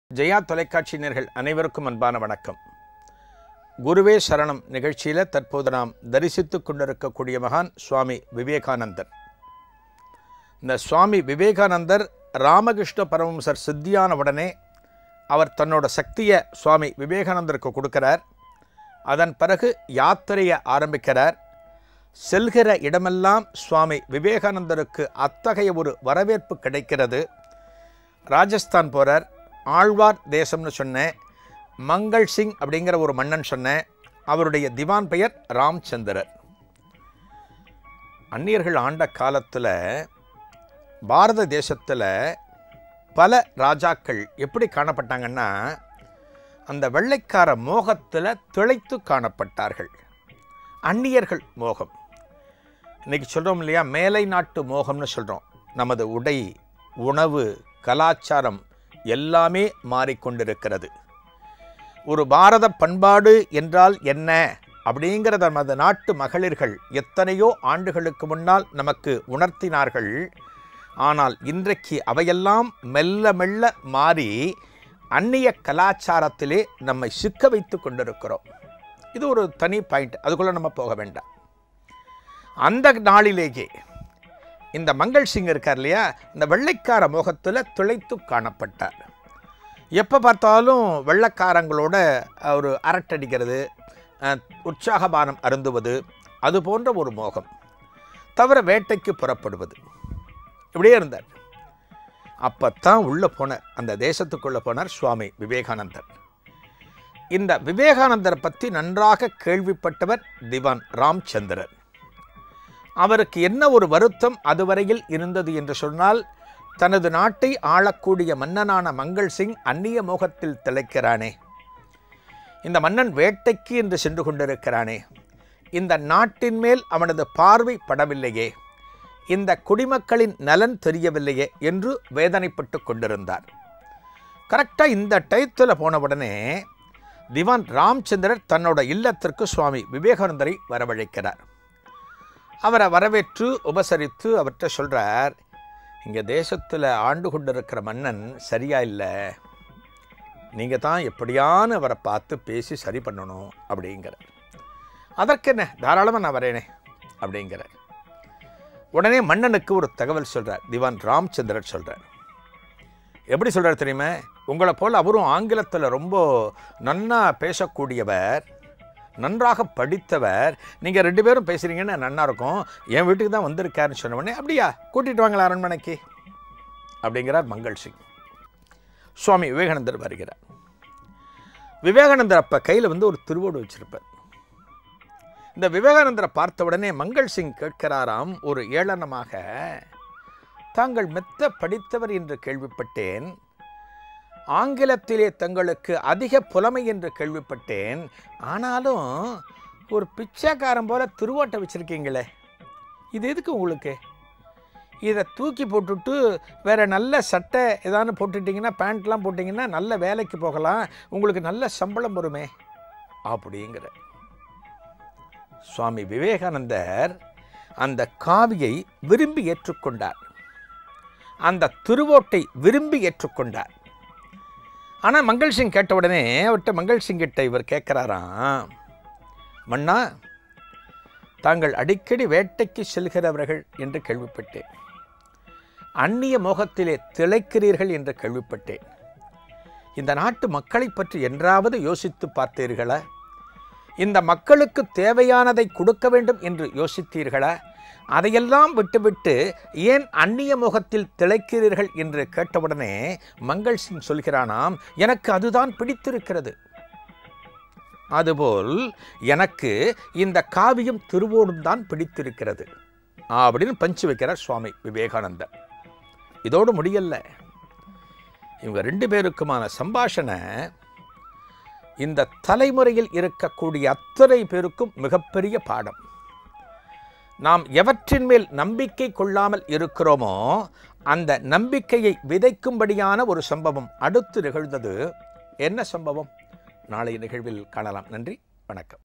ஜெயா தொலைக்காட்சியினர்கள் அனைவருக்கும் அன்பான வணக்கம் குருவே சரணம் நிகழ்ச்சியில் தற்போது நாம் தரிசித்துக் கொண்டிருக்கக்கூடிய மகான் சுவாமி விவேகானந்தர் இந்த சுவாமி விவேகானந்தர் ராமகிருஷ்ண பரமஹம்சர் சித்தியான உடனே அவர் தன்னோட சக்தியை சுவாமி விவேகானந்தருக்கு கொடுக்கிறார் அதன் பிறகு யாத்திரையை ஆரம்பிக்கிறார் செல்கிற இடமெல்லாம் சுவாமி விவேகானந்தருக்கு அத்தகைய ஒரு வரவேற்பு கிடைக்கிறது ராஜஸ்தான் போகிறார் ஆழ்வார் தேசம்னு சொன்னேன் மங்கள் சிங் அப்படிங்கிற ஒரு மன்னன் சொன்னேன் அவருடைய திவான் பெயர் ராம்சந்திரர் அந்நியர்கள் ஆண்ட காலத்தில் பாரத தேசத்தில் பல ராஜாக்கள் எப்படி காணப்பட்டாங்கன்னா அந்த வெள்ளைக்கார மோகத்தில் திளைத்து காணப்பட்டார்கள் அந்நியர்கள் மோகம் இன்னைக்கு சொல்கிறோம் இல்லையா மேலை நாட்டு மோகம்னு சொல்கிறோம் நமது உடை உணவு கலாச்சாரம் எல்லாமே மாறிக்கொண்டிருக்கிறது ஒரு பாரத பண்பாடு என்றால் என்ன அப்படிங்கிறத நமது நாட்டு மகளிர்கள் எத்தனையோ ஆண்டுகளுக்கு முன்னால் நமக்கு உணர்த்தினார்கள் ஆனால் இன்றைக்கு அவையெல்லாம் மெல்ல மெல்ல மாறி அந்நிய கலாச்சாரத்திலே நம்மை சிக்க வைத்து கொண்டிருக்கிறோம் இது ஒரு தனி பாயிண்ட் அதுக்குள்ளே நம்ம போக வேண்டாம் அந்த நாளிலேயே இந்த மங்கள் சிங் இருக்கார் இல்லையா இந்த வெள்ளைக்கார முகத்தில் துளைத்து காணப்பட்டார் எப்போ பார்த்தாலும் வெள்ளைக்காரங்களோட ஒரு அரட்டடிக்கிறது அஹ், உற்சாகபானம் அருந்துவது அது போன்ற ஒரு மோகம் தவிர வேட்டைக்கு புறப்படுவது இப்படியே இருந்தார் அப்பத்தான் உள்ளே போனார் அந்த தேசத்துக்குள்ளே போனார் சுவாமி விவேகானந்தர் இந்த விவேகானந்தரை பற்றி நன்றாக கேள்விப்பட்டவர் திவான் ராம்சந்திரன் அவருக்கு என்ன ஒரு வருத்தம் அதுவரையில் இருந்தது என்று சொன்னால் தனது நாட்டை ஆளக்கூடிய மன்னனான மங்கள் சிங் அந்நிய மோகத்தில் திளைக்கிறானே இந்த மன்னன் வேட்டைக்கு என்று சென்று கொண்டிருக்கிறானே இந்த நாட்டின் மேல் அவனது பார்வை படவில்லையே இந்த குடிமக்களின் நலன் தெரியவில்லையே என்று வேதனைப்பட்டு கொண்டிருந்தார் கரெக்டாக இந்த டயத்தில் போன உடனே திவான் ராம்சந்திரர் தன்னோட இல்லத்திற்கு சுவாமி விவேகானந்தரை வரவழைக்கிறார் அவரை வரவேற்று உபசரித்து அவர்கிட்ட சொல்கிறார் இங்கே தேசத்தில் ஆண்டு கொண்டிருக்கிற மன்னன் சரியா இல்லை நீங்கள் தான் எப்படியான அவரை பார்த்து பேசி சரி பண்ணணும் அப்படிங்கிறார் அதற்கென்ன தாராளமாக நான் வரேனே அப்படிங்கிறார் உடனே மன்னனுக்கு ஒரு தகவல் சொல்கிறார் திவான் ராம்சந்திரன் சொல்கிறார் எப்படி சொல்கிறார் தெரியுமா உங்களை போல் அவரும் ஆங்கிலத்தில் ரொம்ப நன்னா பேசக்கூடியவர் நன்றாக படித்தவர் நீங்கள் ரெண்டு பேரும் பேசுகிறீங்கன்னு நன்னா இருக்கும் என் வீட்டுக்கு தான் வந்திருக்காருன்னு சொன்ன உடனே அப்படியா கூட்டிகிட்டு வாங்களா அரண்மனைக்கு அப்படிங்கிறார் மங்கள் சிங் சுவாமி விவேகானந்தர் வருகிறார் விவேகானந்தர் அப்போ கையில் வந்து ஒரு திருவோடு வச்சிருப்பார் இந்த விவேகானந்தரை பார்த்த உடனே மங்கள் சிங் கேட்கிறாராம் ஒரு ஏளனமாக தாங்கள் மெத்த படித்தவர் என்று கேள்விப்பட்டேன் ஆங்கிலத்திலே தங்களுக்கு அதிக புலமை என்று கேள்விப்பட்டேன் ஆனாலும் ஒரு பிச்சைக்காரன் போல திருவோட்டை வச்சுருக்கீங்களே இது எதுக்கு உங்களுக்கு இதை தூக்கி போட்டுட்டு வேறு நல்ல சட்டை ஏதானு போட்டுட்டிங்கன்னா பேண்ட்லாம் போட்டிங்கன்னா நல்ல வேலைக்கு போகலாம் உங்களுக்கு நல்ல சம்பளம் வருமே அப்படிங்கிற சுவாமி விவேகானந்தர் அந்த காவியை விரும்பி ஏற்றுக்கொண்டார் அந்த திருவோட்டை விரும்பி ஏற்றுக்கொண்டார் ஆனால் மங்கள் சிங் கேட்ட உடனே அவர்கிட்ட மங்கள் சிங் கிட்ட இவர் கேட்குறாராம் மன்னா தாங்கள் அடிக்கடி வேட்டைக்கு செல்கிறவர்கள் என்று கேள்விப்பட்டேன் அந்நிய மோகத்திலே திளைக்கிறீர்கள் என்று கேள்விப்பட்டேன் இந்த நாட்டு மக்களை பற்றி என்றாவது யோசித்து பார்த்தீர்களா இந்த மக்களுக்கு தேவையானதை கொடுக்க வேண்டும் என்று யோசித்தீர்களா அதையெல்லாம் விட்டுவிட்டு ஏன் அந்நிய முகத்தில் திளைக்கிறீர்கள் என்று கேட்டவுடனே மங்கள் சிங் சொல்கிறானாம் எனக்கு அதுதான் பிடித்திருக்கிறது அதுபோல் எனக்கு இந்த காவியம் திருவோடும் தான் பிடித்திருக்கிறது அப்படின்னு பஞ்சு வைக்கிறார் சுவாமி விவேகானந்தர் இதோடு முடியல இவங்க ரெண்டு பேருக்குமான சம்பாஷணை இந்த தலைமுறையில் இருக்கக்கூடிய அத்தனை பேருக்கும் மிகப்பெரிய பாடம் நாம் எவற்றின் மேல் நம்பிக்கை கொள்ளாமல் இருக்கிறோமோ அந்த நம்பிக்கையை விதைக்கும்படியான ஒரு சம்பவம் அடுத்து நிகழ்ந்தது என்ன சம்பவம் நாளைய நிகழ்வில் காணலாம் நன்றி வணக்கம்